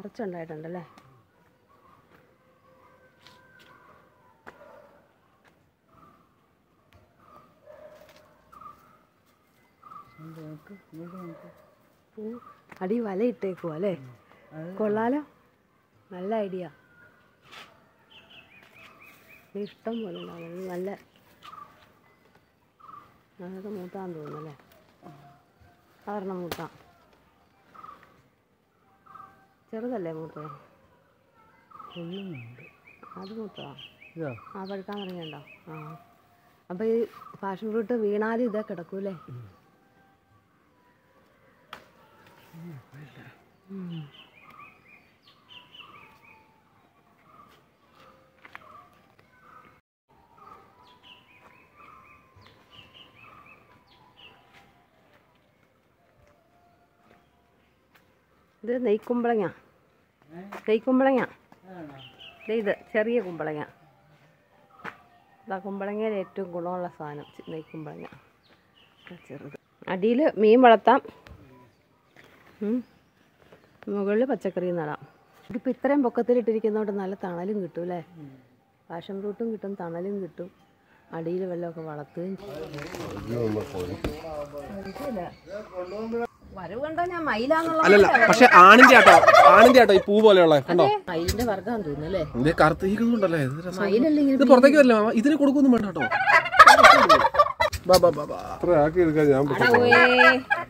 നിറച്ചുണ്ടായിട്ടുണ്ടല്ലേ ഉം. അടി വല ഇട്ടേക്കുവാ അല്ലേ കൊള്ളാലോ നല്ല ഐഡിയ ഇഷ്ടം പോലെ ഉണ്ടാവും ഇത് നല്ല അതൊക്കെ മൂത്താന്ന് തോന്നുന്നു അല്ലേ സാധാരണ മൂത്ത ചെറുതല്ലേ മൂത്തത് അത് മൂത്തതാ ഇതാ ആ പഴുക്കാൻ തുടങ്ങിയുണ്ടോ ആ അപ്പോൾ ഈ പാഷൻ ഫ്രൂട്ട് വീണാലും ഇതേ കിടക്കൂലേ ഉം. ഇത് നെയ്ക്കുമ്പളങ്ങ നെയ്ക്കുമ്പളങ്ങ ദേ ഇത് ചെറിയ കുമ്പളങ്ങ ഇതാ കുമ്പളങ്ങയിൽ ഏറ്റവും ഗുണമുള്ള സാധനം ചി- നെയ്ക്കുമ്പളങ്ങ ഇത് ചെറുത് അടിയിൽ മീൻ വളർത്താം ഉം. മുകളിൽ പച്ചക്കറി നടാം ഇതിപ്പോൾ ഇത്രയും പൊക്കത്തിലിട്ടിരിക്കുന്നതുകൊണ്ട് നല്ല തണലും കിട്ടും അല്ലേ പാഷൻ ഫ്രൂട്ടും കിട്ടും തണലും കിട്ടും അടിയിൽ വെള്ളമൊക്കെ വളർത്തുകയും വരവ് കണ്ടോ ഞാൻ മയിലാന്നുള്ള അല്ലല്ല പക്ഷെ ആണിന്റെ ആട്ടോ ആണിന്റെ ആട്ടോ ഈ പൂ പോലെയുള്ള കണ്ടോ മയിലിന്റെ വർഗ്ഗം തോന്നുന്നു അല്ലേ ഇത് കറുത്തിരിക്കുന്നുണ്ടല്ലേ ഇത് രസം. മയിലല്ലേ ഇങ്ങനെ ഇത് പുറത്തേക്ക് വരില്ല മാമ. ഇതിന് കൊടുക്കൊന്നും വേണ്ട കേട്ടോ ബാ ബാ ബാ ബാ അത്ര ആക്കി എടുക്കാൻ ഞാൻ അടാ പോയേ